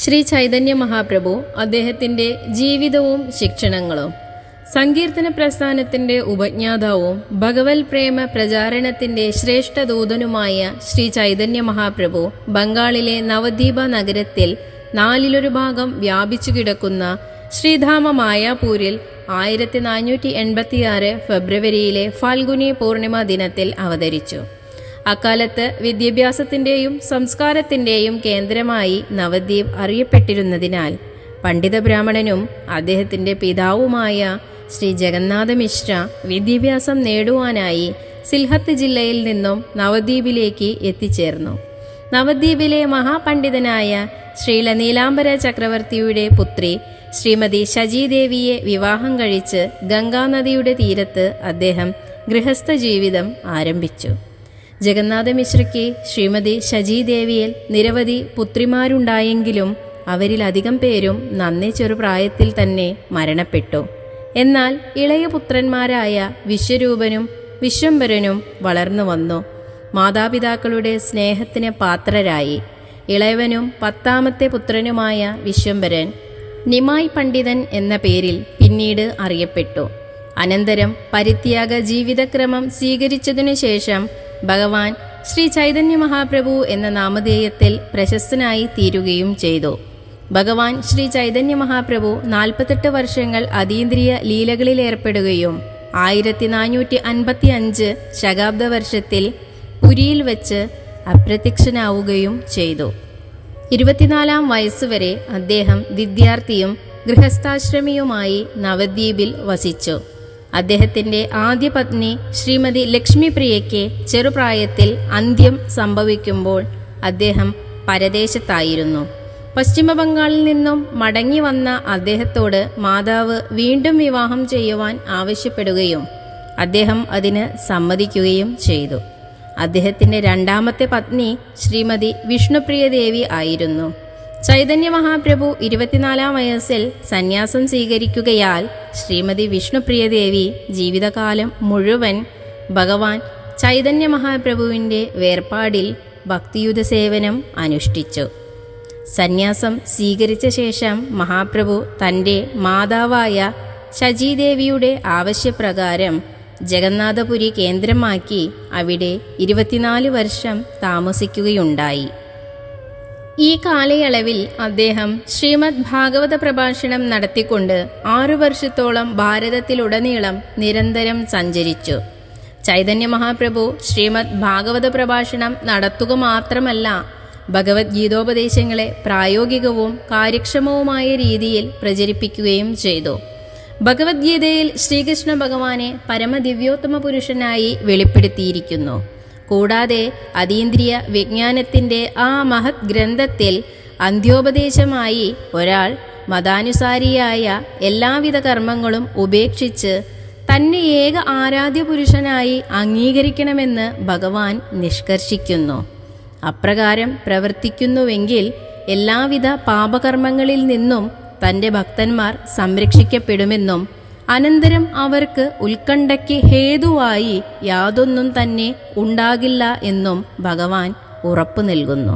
ശ്രീ ചൈതന്യ മഹാപ്രഭു അദ്ദേഹത്തിന്റെ ജീവിതവും ശിക്ഷണങ്ങളും സങ്കീർത്തന പ്രസ്ഥാനത്തിന്റെ ഉപജ്ഞാതാവും ഭഗവത് പ്രേമ പ്രചാരണത്തിന്റെ ശ്രേഷ്ഠ ദൂതനുമായ ശ്രീ ചൈതന്യ മഹാപ്രഭു ബംഗാളിലെ നവദ്വീപ നഗരത്തിൽ നാലിലൊരു ഭാഗം വ്യാപിച്ചു കിടക്കുന്ന ശ്രീധാമ മായാപൂരിൽ ആയിരത്തി നാനൂറ്റി എൺപത്തിയാറ് ഫെബ്രുവരിയിലെ ഫാൽഗുനി പൂർണിമ ദിനത്തിൽ അവതരിച്ചു അക്കാലത്ത് വിദ്യാഭ്യാസത്തിന്റെയും സംസ്കാരത്തിന്റെയും കേന്ദ്രമായി നവദ്വീപ് അറിയപ്പെട്ടിരുന്നതിനാൽ പണ്ഡിത ബ്രാഹ്മണനും അദ്ദേഹത്തിന്റെ പിതാവുമായ ശ്രീ ജഗന്നാഥ മിശ്ര വിദ്യാഭ്യാസം നേടുവാനായി സിൽഹത്ത് ജില്ലയിൽ നിന്നും നവദ്വീപിലേക്ക് എത്തിച്ചേർന്നു നവദ്വീപിലെ മഹാപണ്ഡിതനായ ശ്രീല നീലാംബര ചക്രവർത്തിയുടെ പുത്രി ശ്രീമതി ശചീദേവിയെ വിവാഹം കഴിച്ച് ഗംഗാനദിയുടെ തീരത്ത് അദ്ദേഹം ഗൃഹസ്ഥ ജീവിതം ആരംഭിച്ചു ജഗന്നാഥ മിശ്രയ്ക്ക് ശ്രീമതി ശചീദേവിയിൽ നിരവധി പുത്രിമാരുണ്ടായെങ്കിലും അവരിലധികം പേരും നന്നേ ചെറുപ്രായത്തിൽ തന്നെ മരണപ്പെട്ടു എന്നാൽ ഇളയ പുത്രന്മാരായ വിശ്വരൂപനും വിശ്വംഭരനും വളർന്നു വന്നു മാതാപിതാക്കളുടെ സ്നേഹത്തിന് പാത്രരായി ഇളയവനും പത്താമത്തെ പുത്രനുമായ വിശ്വംഭരൻ നിമായ് പണ്ഡിതൻ എന്ന പേരിൽ പിന്നീട് അറിയപ്പെട്ടു അനന്തരം പരിത്യാഗ ജീവിതക്രമം സ്വീകരിച്ചതിനു ശേഷം ഭഗവാൻ ശ്രീ ചൈതന്യ മഹാപ്രഭു എന്ന നാമധേയത്തിൽ പ്രശസ്തനായി തീരുകയും ചെയ്തു ഭഗവാൻ ശ്രീ ചൈതന്യ മഹാപ്രഭു നാൽപ്പത്തെട്ട് വർഷങ്ങൾ അതീന്ദ്രിയ ലീലകളിൽ ഏർപ്പെടുകയും ആയിരത്തി നാനൂറ്റി അൻപത്തി അഞ്ച് ശകാബ്ദ വർഷത്തിൽ പുരിയിൽ വെച്ച് അപ്രത്യക്ഷനാവുകയും ചെയ്തു ഇരുപത്തിനാലാം വയസ്സുവരെ അദ്ദേഹം വിദ്യാർത്ഥിയും ഗൃഹസ്ഥാശ്രമിയുമായി നവദ്വീപിൽ വസിച്ചു അദ്ദേഹത്തിന്റെ ആദ്യ പത്നി ശ്രീമതി ലക്ഷ്മിപ്രിയയ്ക്ക് ചെറുപ്രായത്തിൽ അന്ത്യം സംഭവിക്കുമ്പോൾ അദ്ദേഹം പരദേശത്തായിരുന്നു പശ്ചിമ ബംഗാളിൽ നിന്നും മടങ്ങി വന്ന അദ്ദേഹത്തോട് മാതാവ് വീണ്ടും വിവാഹം ചെയ്യുവാൻ ആവശ്യപ്പെടുകയും അദ്ദേഹം അതിന് സമ്മതിക്കുകയും ചെയ്തു അദ്ദേഹത്തിന്റെ രണ്ടാമത്തെ പത്നി ശ്രീമതി വിഷ്ണുപ്രിയ ദേവി ആയിരുന്നു ചൈതന്യ മഹാപ്രഭു ഇരുപത്തിനാലാം വയസ്സിൽ സന്യാസം സ്വീകരിക്കുകയാൽ ശ്രീമതി വിഷ്ണുപ്രിയ ദേവി ജീവിതകാലം മുഴുവൻ ഭഗവാൻ ചൈതന്യ മഹാപ്രഭുവിന്റെ വേർപാടിൽ ഭക്തിയുത സേവനം അനുഷ്ഠിച്ചു സന്യാസം സ്വീകരിച്ച ശേഷം മഹാപ്രഭു തന്റെ മാതാവായ ശചീദേവിയുടെ ആവശ്യപ്രകാരം ജഗന്നാഥപുരി കേന്ദ്രമാക്കി അവിടെ ഇരുപത്തിനാല് വർഷം താമസിക്കുകയുണ്ടായി ഈ കാലയളവിൽ അദ്ദേഹം ശ്രീമദ് ഭാഗവത പ്രഭാഷണം നടത്തിക്കൊണ്ട് ആറു വർഷത്തോളം ഭാരതത്തിലുടനീളം നിരന്തരം സഞ്ചരിച്ചു ചൈതന്യ മഹാപ്രഭു ശ്രീമദ് ഭാഗവത പ്രഭാഷണം നടത്തുക മാത്രമല്ല ഭഗവത്ഗീതോപദേശങ്ങളെ പ്രായോഗികവും കാര്യക്ഷമവുമായ രീതിയിൽ പ്രചരിപ്പിക്കുകയും ചെയ്തു ഭഗവത്ഗീതയിൽ ശ്രീകൃഷ്ണ ഭഗവാനെ പരമദിവ്യോത്തമ പുരുഷനായി വെളിപ്പെടുത്തിയിരിക്കുന്നു കൂടാതെ അതീന്ദ്രിയ വിജ്ഞാനത്തിന്റെ ആ മഹത് ഗ്രന്ഥത്തിൽ അന്ത്യോപദേശമായി ഒരാൾ മതാനുസാരിയായ എല്ലാവിധ കർമ്മങ്ങളും ഉപേക്ഷിച്ച് തന്നെ ഏക ആരാധ്യ പുരുഷനായി അംഗീകരിക്കണമെന്ന് ഭഗവാൻ നിഷ്കർഷിക്കുന്നു അപ്രകാരം പ്രവർത്തിക്കുന്നുവെങ്കിൽ എല്ലാവിധ പാപകർമ്മങ്ങളിൽ നിന്നും തന്റെ ഭക്തന്മാർ സംരക്ഷിക്കപ്പെടുമെന്നും അനന്തരം അവർക്ക് ഉത്കണ്ഠയ്ക്ക് ഹേതുവായി യാതൊന്നും തന്നെ ഉണ്ടാകില്ല എന്നും ഭഗവാൻ ഉറപ്പു നൽകുന്നു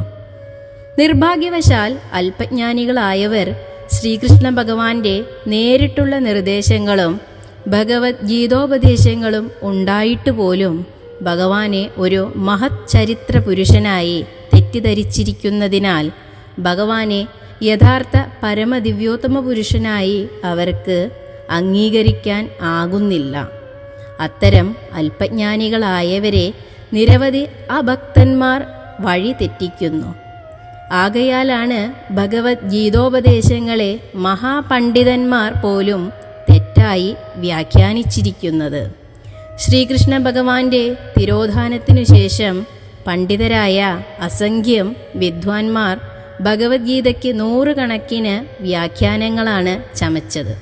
നിർഭാഗ്യവശാൽ അല്പജ്ഞാനികളായവർ ശ്രീകൃഷ്ണ ഭഗവാന്റെ നേരിട്ടുള്ള നിർദ്ദേശങ്ങളും ഭഗവത് ഗീതോപദേശങ്ങളും ഉണ്ടായിട്ട് പോലും ഭഗവാനെ ഒരു മഹത് ചരിത്ര പുരുഷനായി തെറ്റിദ്ധരിച്ചിരിക്കുന്നതിനാൽ ഭഗവാനെ യഥാർത്ഥ പരമദിവ്യോത്തമ പുരുഷനായി അവർക്ക് അംഗീകരിക്കാൻ ആകുന്നില്ല അത്തരം അല്പജ്ഞാനികളായവരെ നിരവധി അഭക്തന്മാർ വഴി തെറ്റിക്കുന്നു ആകയാലാണ് ഭഗവത് ഗീതോപദേശങ്ങളെ മഹാപണ്ഡിതന്മാർ പോലും തെറ്റായി വ്യാഖ്യാനിച്ചിരിക്കുന്നത് ശ്രീകൃഷ്ണ ഭഗവാന്റെ തിരോധാനത്തിനു ശേഷം പണ്ഡിതരായ അസംഖ്യം വിദ്വാൻമാർ ഭഗവത്ഗീതയ്ക്ക് നൂറുകണക്കിന് വ്യാഖ്യാനങ്ങളാണ് ചമച്ചത്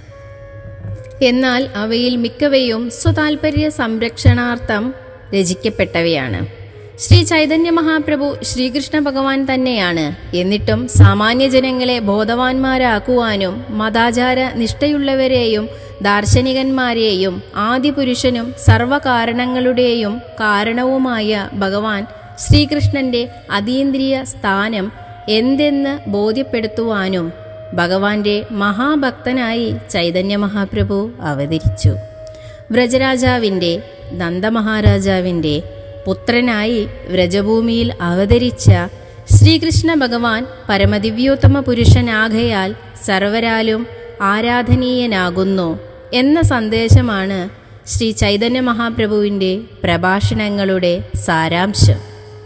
എന്നാൽ അവയിൽ മിക്കവയും സ്വതാൽപര്യ സംരക്ഷണാർത്ഥം രചിക്കപ്പെട്ടവയാണ് ശ്രീ ചൈതന്യ മഹാപ്രഭു ശ്രീകൃഷ്ണ ഭഗവാൻ തന്നെയാണ് എന്നിട്ടും സാമാന്യ ജനങ്ങളെ ബോധവാന്മാരാക്കുവാനും മതാചാര നിഷ്ഠയുള്ളവരെയും ദാർശനികന്മാരെയും ആദിപുരുഷനും സർവകാരണങ്ങളുടെയും കാരണവുമായ ഭഗവാൻ ശ്രീകൃഷ്ണന്റെ അതീന്ദ്രിയ സ്ഥാനം എന്തെന്ന് ബോധ്യപ്പെടുത്തുവാനും ഭഗവാന്റെ മഹാഭക്തനായി ചൈതന്യ മഹാപ്രഭു അവതരിച്ചു വ്രജരാജാവിൻ്റെ നന്ദമഹാരാജാവിൻ്റെ പുത്രനായി വ്രജഭൂമിയിൽ അവതരിച്ച ശ്രീകൃഷ്ണ ഭഗവാൻ പരമദിവ്യോത്തമ പുരുഷനാകയാൽ സർവരാലും ആരാധനീയനാകുന്നു എന്ന സന്ദേശമാണ് ശ്രീ ചൈതന്യ മഹാപ്രഭുവിൻ്റെ പ്രഭാഷണങ്ങളുടെ സാരാംശം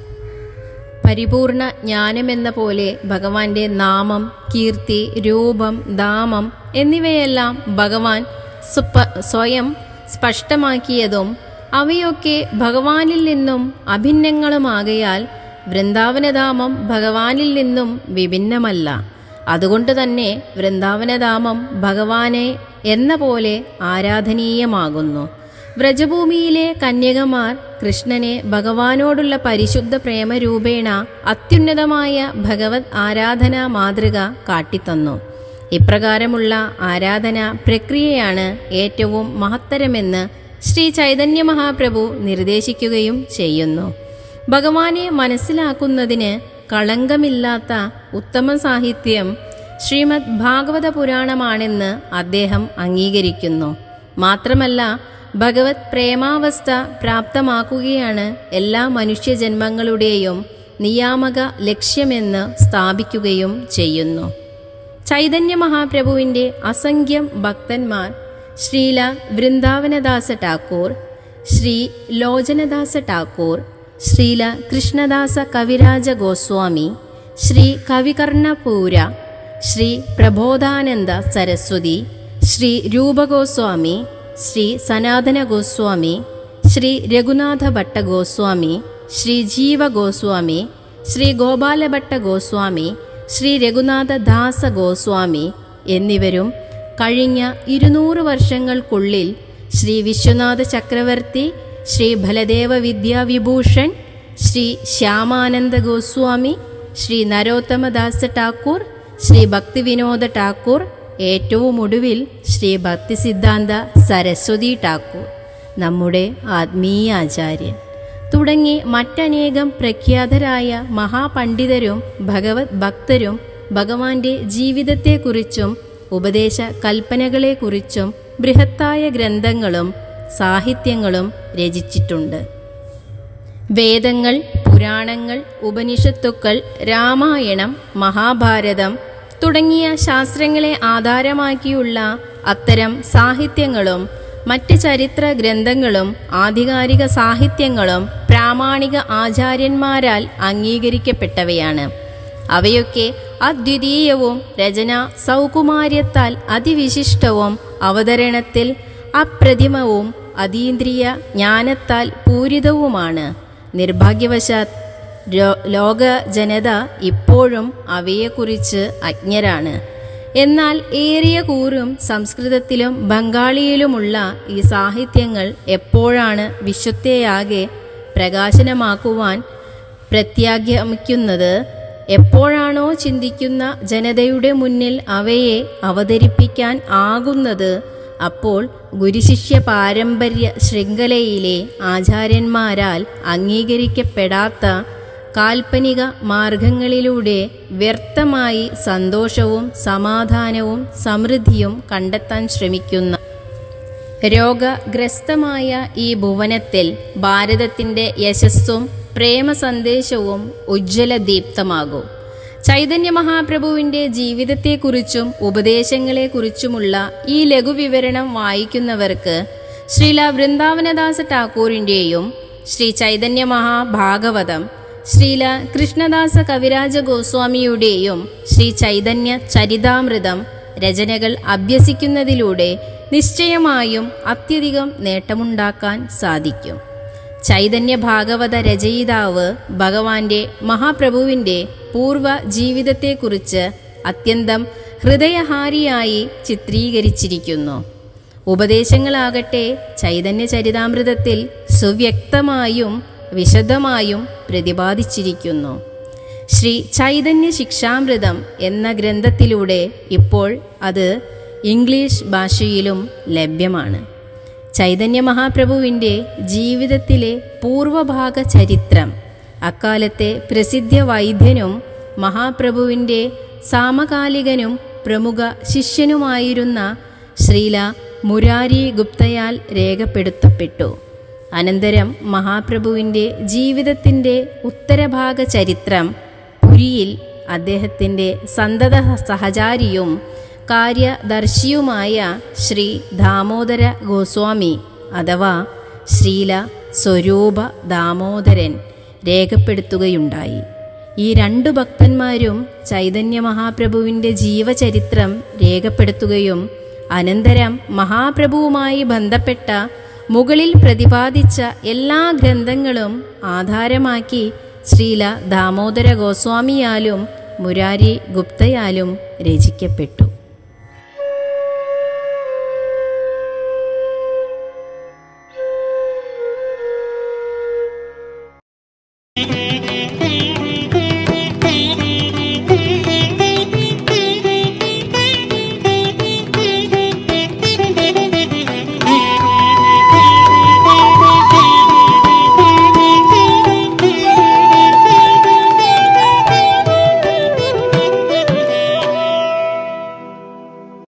പരിപൂർണ ജ്ഞാനമെന്ന പോലെ ഭഗവാന്റെ നാമം കീർത്തി രൂപം ധാമം എന്നിവയെല്ലാം ഭഗവാൻ സുപ്പ സ്വയം സ്പഷ്ടമാക്കിയതും അവയൊക്കെ ഭഗവാനിൽ നിന്നും അഭിന്നങ്ങളുമാകയാൽ വൃന്ദാവനധാമം ഭഗവാനിൽ നിന്നും വിഭിന്നമല്ല അതുകൊണ്ട് തന്നെ വൃന്ദാവനധാമം ഭഗവാനെ എന്ന പോലെ ആരാധനീയമാകുന്നു വ്രജഭൂമിയിലെ കന്യകമാർ കൃഷ്ണനെ ഭഗവാനോടുള്ള പരിശുദ്ധ പ്രേമരൂപേണ അത്യുന്നതമായ ഭഗവത് ആരാധനാ മാതൃക കാട്ടിത്തന്നു ഇപ്രകാരമുള്ള ആരാധന പ്രക്രിയയാണ് ഏറ്റവും മഹത്തരമെന്ന് ശ്രീ ചൈതന്യ മഹാപ്രഭു നിർദ്ദേശിക്കുകയും ചെയ്യുന്നു ഭഗവാനെ മനസ്സിലാക്കുന്നതിന് കളങ്കമില്ലാത്ത ഉത്തമ സാഹിത്യം ശ്രീമദ് ഭാഗവത പുരാണമാണെന്ന് അദ്ദേഹം അംഗീകരിക്കുന്നു മാത്രമല്ല ഭഗവത് പ്രേമാവസ്ഥ പ്രാപ്തമാക്കുകയാണ് എല്ലാ മനുഷ്യജന്മങ്ങളുടെയും നിയാമക ലക്ഷ്യമെന്ന് സ്ഥാപിക്കുകയും ചെയ്യുന്നു ചൈതന്യ മഹാപ്രഭുവിൻ്റെ അസംഖ്യം ഭക്തന്മാർ ശ്രീല വൃന്ദാവനദാസ ഠാക്കൂർ ശ്രീ ലോചനദാസ ഠാക്കൂർ ശ്രീല കൃഷ്ണദാസ കവിരാജ ഗോസ്വാമി ശ്രീ കവികർണപൂര ശ്രീ പ്രബോധാനന്ദ സരസ്വതി ശ്രീ രൂപഗോസ്വാമി ശ്രീ സനാതന ഗോസ്വാമി ശ്രീ രഘുനാഥ ഭട്ട ഗോസ്വാമി ശ്രീ ജീവ ഗോസ്വാമി ശ്രീ ഗോപാലഭട്ട ഗോസ്വാമി ശ്രീ രഘുനാഥ ദാസ ഗോസ്വാമി എന്നിവരും കഴിഞ്ഞ ഇരുന്നൂറ് വർഷങ്ങൾക്കുള്ളിൽ ശ്രീ വിശ്വനാഥ ചക്രവർത്തി ശ്രീ ബലദേവ വിദ്യാവിഭൂഷൺ ശ്രീ ശ്യാമാനന്ദ ഗോസ്വാമി ശ്രീ നരോത്തമദാസ ഠാക്കൂർ ശ്രീ ഭക്തിവിനോദ ഠാക്കൂർ ഏറ്റവും ഒടുവിൽ ശ്രീ ഭക്തി സിദ്ധാന്ത സരസ്വതി ഠാക്കൂർ നമ്മുടെ ആത്മീയ ആചാര്യൻ തുടങ്ങി മറ്റനേകം പ്രഖ്യാതരായ മഹാപണ്ഡിതരും ഭഗവത് ഭക്തരും ഭഗവാന്റെ ജീവിതത്തെക്കുറിച്ചും ഉപദേശ കൽപ്പനകളെക്കുറിച്ചും ബൃഹത്തായ ഗ്രന്ഥങ്ങളും സാഹിത്യങ്ങളും രചിച്ചിട്ടുണ്ട് വേദങ്ങൾ പുരാണങ്ങൾ ഉപനിഷത്തുക്കൾ രാമായണം മഹാഭാരതം തുടങ്ങിയ ശാസ്ത്രങ്ങളെ ആധാരമാക്കിയുള്ള അത്തരം സാഹിത്യങ്ങളും മറ്റ് ചരിത്ര ഗ്രന്ഥങ്ങളും ആധികാരിക സാഹിത്യങ്ങളും പ്രാമാണിക ആചാര്യന്മാരാൽ അംഗീകരിക്കപ്പെട്ടവയാണ് അവയൊക്കെ അദ്വിതീയവും രചന സൗകുമാര്യത്താൽ അതിവിശിഷ്ടവും അവതരണത്തിൽ അപ്രതിമവും അതീന്ദ്രിയ ജ്ഞാനത്താൽ പൂരിതവുമാണ് നിർഭാഗ്യവശാൽ രോ- ലോക ജനത ഇപ്പോഴും അവയെക്കുറിച്ച് അജ്ഞരാണ് എന്നാൽ ഏറിയ കൂറും സംസ്കൃതത്തിലും ബംഗാളിയിലുമുള്ള ഈ സാഹിത്യങ്ങൾ എപ്പോഴാണ് വിശ്വത്തെയാകെ പ്രകാശനമാക്കുവാൻ പ്രത്യാഗമിക്കുന്നത് എപ്പോഴാണോ ചിന്തിക്കുന്ന ജനതയുടെ മുന്നിൽ അവയെ അവതരിപ്പിക്കാൻ ആകുന്നത് അപ്പോൾ ഗുരുശിഷ്യ പാരമ്പര്യ ശൃംഖലയിലെ ആചാര്യന്മാരാൽ അംഗീകരിക്കപ്പെടാത്ത കാൽപ്പനിക മാർഗങ്ങളിലൂടെ വ്യർത്ഥമായി സന്തോഷവും സമാധാനവും സമൃദ്ധിയും കണ്ടെത്താൻ ശ്രമിക്കുന്ന രോഗഗ്രസ്തമായ ഈ ഭുവനത്തിൽ ഭാരതത്തിൻ്റെ യശസ്സും പ്രേമ സന്ദേശവും ഉജ്ജ്വല ദീപ്തമാകും ചൈതന്യ മഹാപ്രഭുവിൻ്റെ ജീവിതത്തെക്കുറിച്ചും ഉപദേശങ്ങളെക്കുറിച്ചുമുള്ള ഈ ലഘുവിവരണം വായിക്കുന്നവർക്ക് ശ്രീല വൃന്ദാവനദാസ ഠാക്കൂറിൻ്റെയും ശ്രീ ചൈതന്യ മഹാഭാഗവതം ശ്രീല കൃഷ്ണദാസ കവിരാജ ഗോസ്വാമിയുടെയും ശ്രീ ചൈതന്യ ചരിതാമൃതം രചനകൾ അഭ്യസിക്കുന്നതിലൂടെ നിശ്ചയമായും അത്യധികം നേട്ടമുണ്ടാക്കാൻ സാധിക്കും ചൈതന്യ ഭാഗവത രചയിതാവ് ഭഗവാന്റെ മഹാപ്രഭുവിൻ്റെ പൂർവ്വ ജീവിതത്തെക്കുറിച്ച് അത്യന്തം ഹൃദയഹാരിയായി ചിത്രീകരിച്ചിരിക്കുന്നു ഉപദേശങ്ങളാകട്ടെ ചൈതന്യ ചരിതാമൃതത്തിൽ സുവ്യക്തമായും വിശദമായും പ്രതിപാദിച്ചിരിക്കുന്നു ശ്രീ ചൈതന്യ ശിക്ഷാമൃതം എന്ന ഗ്രന്ഥത്തിലൂടെ ഇപ്പോൾ അത് ഇംഗ്ലീഷ് ഭാഷയിലും ലഭ്യമാണ് ചൈതന്യ മഹാപ്രഭുവിൻ്റെ ജീവിതത്തിലെ പൂർവഭാഗ ചരിത്രം അക്കാലത്തെ പ്രസിദ്ധ വൈദ്യനും മഹാപ്രഭുവിൻ്റെ സാമകാലികനും പ്രമുഖ ശിഷ്യനുമായിരുന്ന ശ്രീല മുരാരി ഗുപ്തയാൽ രേഖപ്പെടുത്തപ്പെട്ടു അനന്തരം മഹാപ്രഭുവിൻ്റെ ജീവിതത്തിൻ്റെ ഉത്തരഭാഗ ചരിത്രം പുരിയിൽ അദ്ദേഹത്തിൻ്റെ സന്തത സഹചാരിയും കാര്യദർശിയുമായ ശ്രീ ദാമോദര ഗോസ്വാമി അഥവാ ശ്രീല സ്വരൂപ ദാമോദരൻ രേഖപ്പെടുത്തുകയുണ്ടായി ഈ രണ്ടു ഭക്തന്മാരും ചൈതന്യ മഹാപ്രഭുവിൻ്റെ ജീവചരിത്രം രേഖപ്പെടുത്തുകയും അനന്തരം മഹാപ്രഭുവുമായി ബന്ധപ്പെട്ട മുകളിൽ പ്രതിപാദിച്ച എല്ലാ ഗ്രന്ഥങ്ങളും ആധാരമാക്കി ശ്രീല ദാമോദര ഗോസ്വാമിയാലും മുരാരി ഗുപ്തയാലും രചിക്കപ്പെട്ടു Thank you.